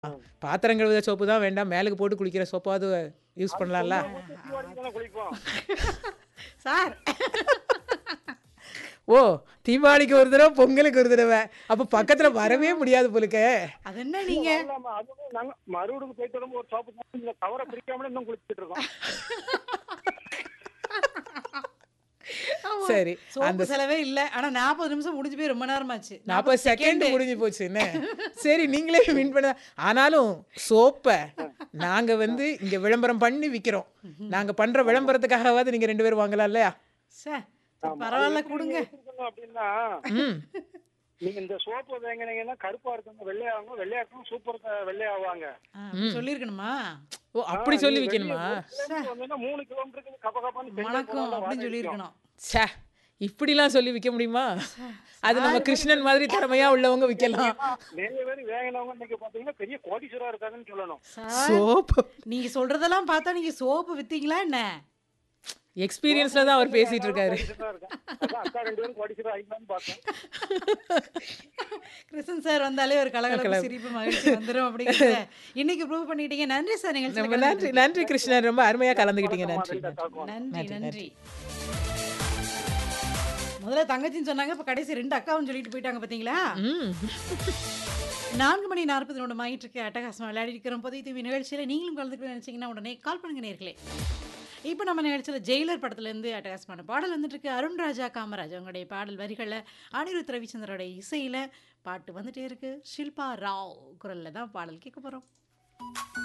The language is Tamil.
பாத்திரம் கழுவுற சோப்பு தான் வேண்டாம் மேலுக்கு போட்டு குளிக்கிற சோப்பாவது யூஸ் பண்ணலாம்ல தீபாவளிக்கு தானே குளிப்போம் சார் ஓ தீபாவளிக்கு ஒரு தடவை பொங்கலுக்கு ஒரு தடவை அப்போ பக்கத்தில் வரவே முடியாது போலுக்க அது என்ன நீங்க ஆமா, அதுவும் நாங்க மறுபடியும் போயிட்டு வரும்போது ஒரு சோப்பு போட்டு இந்த கவரை பிரிக்காமலே இன்னும் குளிச்சுட்டு இருக்கோம் ஆமா. சரி சோப்பு செலவே இல்ல ஆனா நாற்பது நிமிஷம் முடிஞ்சு போய் ரொம்ப நேரமாச்சு நாற்பது செகண்ட் முடிஞ்சு போச்சு என்ன சரி நீங்களே வின் பண்ண ஆனாலும் சோப்பை நாங்க வந்து இங்க விளம்பரம் பண்ணி விக்கிறோம் நாங்க பண்ற விளம்பரத்துக்காகவாவது நீங்க ரெண்டு பேரும் வாங்கலாம் இல்லையா சே, பரவாயில்ல கொடுங்க வச்சிருக்கணும் அப்படின்னா ம் நீங்க இந்த சோப்பு வாங்கினீங்கன்னா கருப்பா இருக்கவங்க வெள்ளையாகும் வெள்ளையா இருக்கவங்க சூப்பர் வெள்ளையாவாங்க ஆ, அப்படி சொல்லியிருக்கணுமா ஓ அப்படி சொல்லி விற்கணுமா வந்தீங்கன்னா மூணு கிலோமீட்டருக்கு கப்ப கப்பான்னு வணக்கம் அப்படின்னு சொல்லியிருக்கணும் ச்சே இப்படிலாம் சொல்லி விற்க முடியுமா அது நம்ம கிருஷ்ணன் மாதிரி திறமையா உள்ளவங்க விற்கலாம் நிறைய பேர் வேங்கினவங்க இன்னைக்கு பாத்தீங்கன்னா பெரிய கோடீஸ்வரா இருக்காங்கன்னு சொல்லணும் சார் சோப்பு நீங்க சொல்றதெல்லாம் பார்த்தா நீங்க சோப்பு வித்தீங்களா என்ன எக்ஸ்பீரியன்ஸ்ல தான் அவர் பேசிட்டு இருக்காரு கோடீஸ்வரா இருக்கான் அதான் அக்கா ரெண்டு பேரும் கோடீஸ்வரா ஆயிக்கலாம்னு பார்த்தேன் கிருஷ்ணன் சார் வந்தாலே ஒரு கலகலப்பு சிரிப்பு மகிழ்ச்சி வந்துரும் அப்படிங்கிறத இன்னைக்கு ப்ரூவ் பண்ணிட்டீங்க நன்றி சார் நம்ம நிகழ்ச்சி நன்றி நன்றி கிருஷ்ணன் ரொம்ப அருமையா கலந்துக்கிட்டீங்க நன்றி நன்றி நன்றி முதல்ல தங்கச்சின்னு சொன்னாங்க இப்ப கடைசி ரெண்டு அக்காவும் சொல்லிட்டு போயிட்டாங்க பாத்தீங்களா ம் நான்கு மணி நாற்பது நிமிடம் ஆகிட்டு இருக்கு அட்டகாசமா விளையாடி இருக்கிறோம் புதிய தீவி நிகழ்ச்சியில நீங்களும் கலந்துக்கணும்னு நினைச்சீங்கன்னா உடனே கால் பண்ணுங்க நேர்களே இப்போ நம்ம நிகழ்ச்சியில் ஜெயிலர் படத்துலேருந்து அட்டகாசமான பாடல் வந்துட்டு இருக்கு அருண் ராஜா காமராஜ் அவங்களுடைய பாடல் வரிகளில் அனிருத் ரவிச்சந்திரோட இசையில் பாட்டு வந்துட்டே இருக்கு ஷில்பா ராவ் குரலில் தான் பாடல் கேட்க போகிறோம்